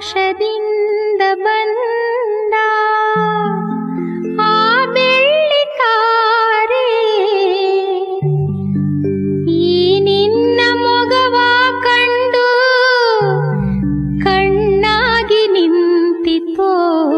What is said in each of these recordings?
ಆಕಾಶದಿಂದ ಬಂದ ಆ ಬೆಳ್ಳಿ ತಾರೆ ಈ ನಿನ್ನ ಮೊಗವ ಕಂಡು ಕಣ್ಣಾಗಿ ನಿಂತಿತೋ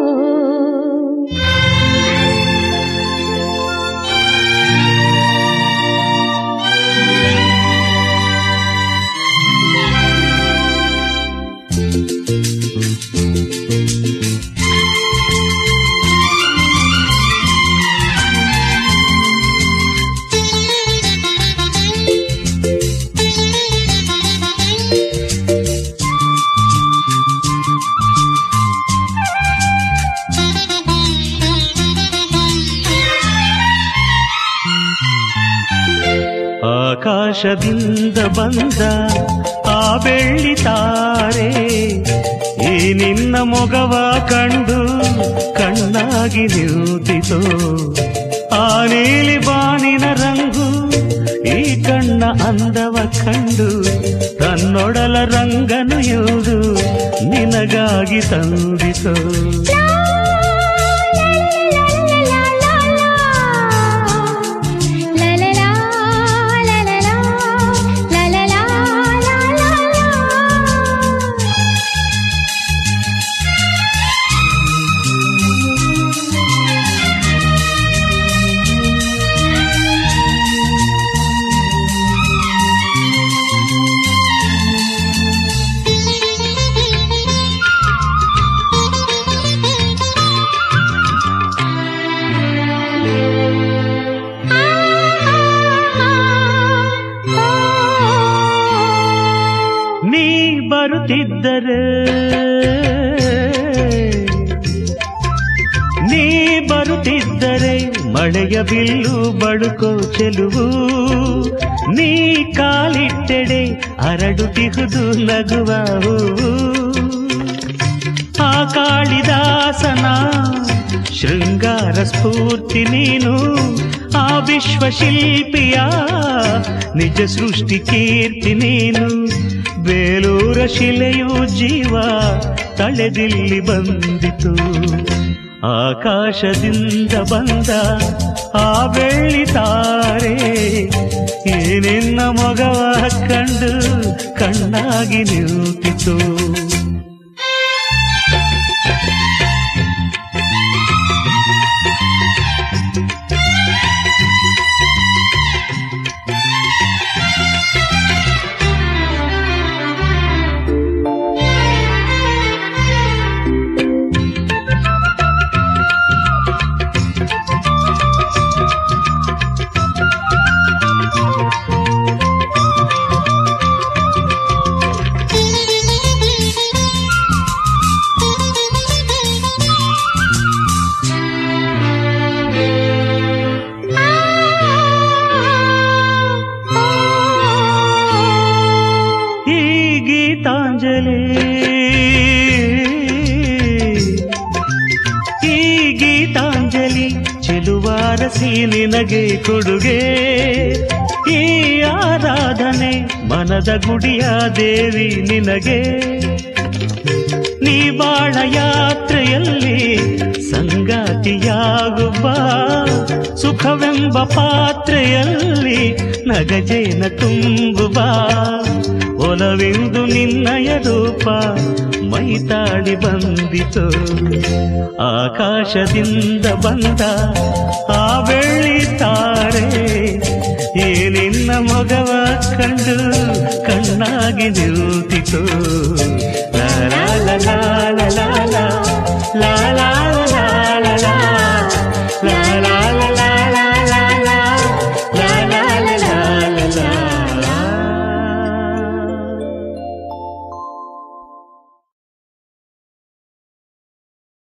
ಆಕಾಶದಿಂದ ಬಂದ ಆ ಬೆಳ್ಳಿ ತಾರೆ ಈ ನಿನ್ನ ಮೊಗವ ಕಂಡು ಕಣ್ಣಾಗಿ ನಿಂತಿತು ಆ ನೀಲಿ ಬಾನಿನ ರಂಗು ಈ ಕಣ್ಣ ಅಂದವ ಕಂಡು ತನ್ನೊಡಲ ರಂಗನು ಇವುದು ನಿನಗಾಗಿ ತಂದಿತು ನೀ ಬರುತ್ತಿದ್ದರೆ ನೀ ಬರುತ್ತಿದ್ದರೆ ಮಳೆಯ ಬಿಲ್ಲು ಬಳುಕೋ ಚೆಲುವು ನೀ ಕಾಲಿಟ್ಟೆಡೆ ಹರಡುತ್ತಿಹುದು ನಗುವ ಹೂವು ಆ ಕಾಳಿದಾಸನ ಶೃಂಗಾರ ಸ್ಫೂರ್ತಿ ನೀನು ಆ ವಿಶ್ವಶಿಲ್ಪಿಯ ನಿಜ ಸೃಷ್ಟಿ ಕೀರ್ತಿ ನೀನು ಬೇಲೂರ ಶಿಲೆಯು ಜೀವ ತಳೆದಿಲ್ಲಿ ಬಂದಿತು ಆಕಾಶದಿಂದ ಬಂದ ಆ ಬೆಳ್ಳಿ ತಾರೆ ಈ ನಿನ್ನ ಮೊಗವ ಕಂಡು ಕಣ್ಣಾಗಿ ನಿಂತಿತು ಈ ಗೀತಾಂಜಲಿ ಈ ಗೀತಾಂಜಲಿ ಚೆಲುವಾರಸಿ ನಿನಗೆ ಕೊಡುಗೆ ಈ ಆರಾಧನೆ ಮನದ ಗುಡಿಯ ದೇವಿ ನಿನಗೆ ನೀ ಬಾಳ ಯಾತ್ರೆಯಲ್ಲಿ ಸಂಗಾತಿಯಾಗುವ ಸುಖವೆಂಬ ಪಾತ್ರೆಯಲ್ಲಿ ನಗಜೇನ ತುಂಬುವ ಒಲವೆಂದು ನಿನ್ನಯ ರೂಪ ಮೈತಾಡಿ ಬಂದಿತು ಆಕಾಶದಿಂದ ಬಂದ ಆ ಬೆಳ್ಳಿ ತಾರೆ ಈ ನಿನ್ನ ಮೊಗವ ಕಂಡು ಕಣ್ಣಾಗಿ ನಿಂತಿತು